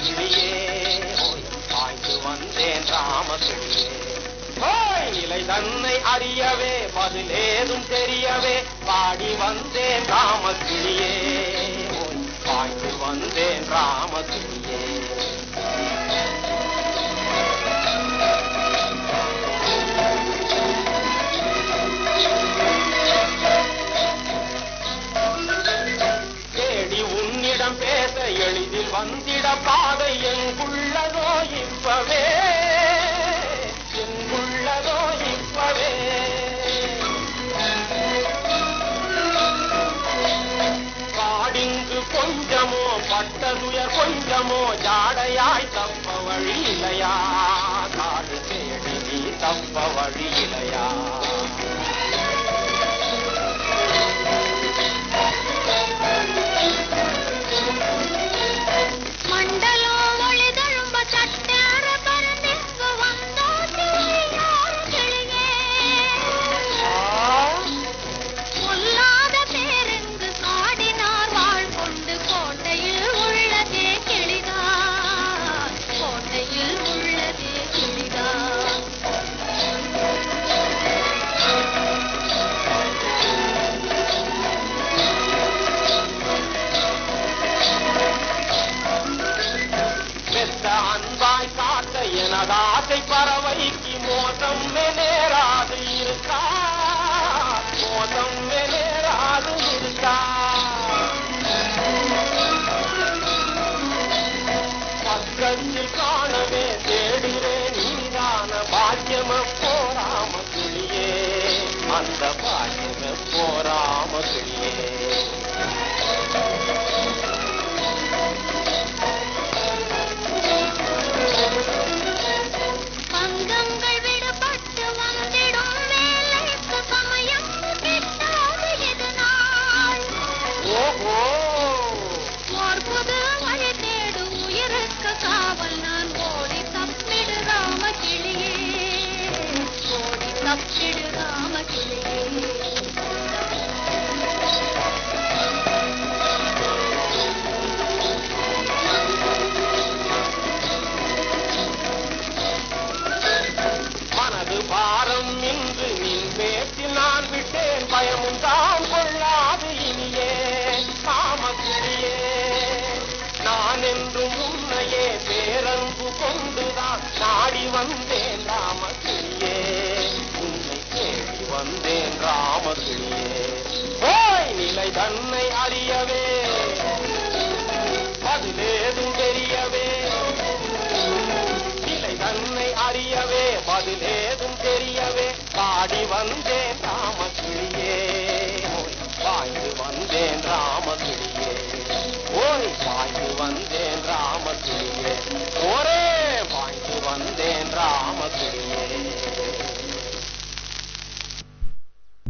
கிளியே ஓய், பாய்ந்து வந்தேன் ராம கிளியே ஓய், நிலை தன்னை அறியவே பதிலேதும் தெரியவே பாடி வந்தேன் ராம கிளியே ஓய், பாய்ந்து வந்தேன் ராம கிளியே தேடி உன்னிடம் பேச எளிதில் வந்திட பாதை எங்குள்ளதோ இப்பவே எங்குள்ளதோ இப்பவே காடிங்கு கொஞ்சமோ பட்டதுயர் கொஞ்சமோ ஜாடையாய் தப்ப வழி இல்லையா காடு தேடி நீ தப்ப வழி இல்லையா மண்டலோ ஒளிதழும்ப சட்டார பரந்திங்கு வந்தோட்டி யார் கிளியே சொல்லாத பேருங்கு காடினார் வாழ் கொண்டு கோட்டையில் உள்ளதே கிளிதான் கோட்டையில் உள்ளதே கிளிதான் பெத்த அன்பாய் காட்ட எனது ஆசை பறவைக்கு மோசம் நேராது இருக்கா மோசம் நேராது இருக்கா பக்கத்தில் காணவே தேடுகிறேன் நீதான பாக்கியம போராம கிளியே அந்த பாக்கியம போராம கிளியே பங்கங்கள் விடுபட்டு வந்திடும் வேலைக்கு சமயம் கிட்டாது இது நாள் ஓஹோ ஓர் புது வழி தேடு உயிருக்கு காவல் நான் ஓடி தப்பிடு ராம கிளியே ஓடி தப்பிடு ராம கிளியே மனது பாரம் இன்று நின் பேச்சில் நான் விட்டேன் பயமும் தான் கொள்ளாது இனியே காமக்கிளியே நான் என்றும் உன்னையே பேரன்பு கொண்டுதான் நாடி வந்தேன் ராமக்கிளியே உன்னை தேடி வந்தேன் ராமக்கிளியே ஓய் நிலை தன்னை அறியவே பதிலேதும் தெரியவே நிலை தன்னை அறியவே பதிலேதும் தெரியவே பாடி வந்தேன்